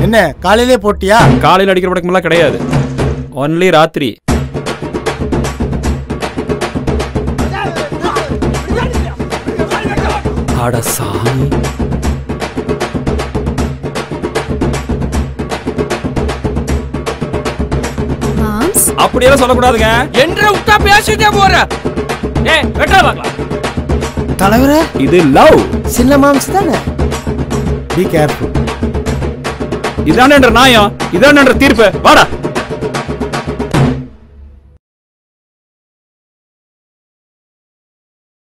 என்ன காலையிலே போட்டியா காலையில் அடிக்கிற படக்கமெல்லாம் கிடையாது ஒன்லி ராத்திரி அட சாமி மாம்ஸ் அப்படியெல்லாம் சொல்லக்கூடாதுங்க என்ற விட்டா பேசிட்டே போற ஏய் வெட்டா பார்க்கலாம் தலைவரே இது லவ் சின்ன மாம்ஸ் தானே பி கேர்ஃபுல் இதானன்ற நியாயம் இதானன்ற தீர்ப்பு வாடா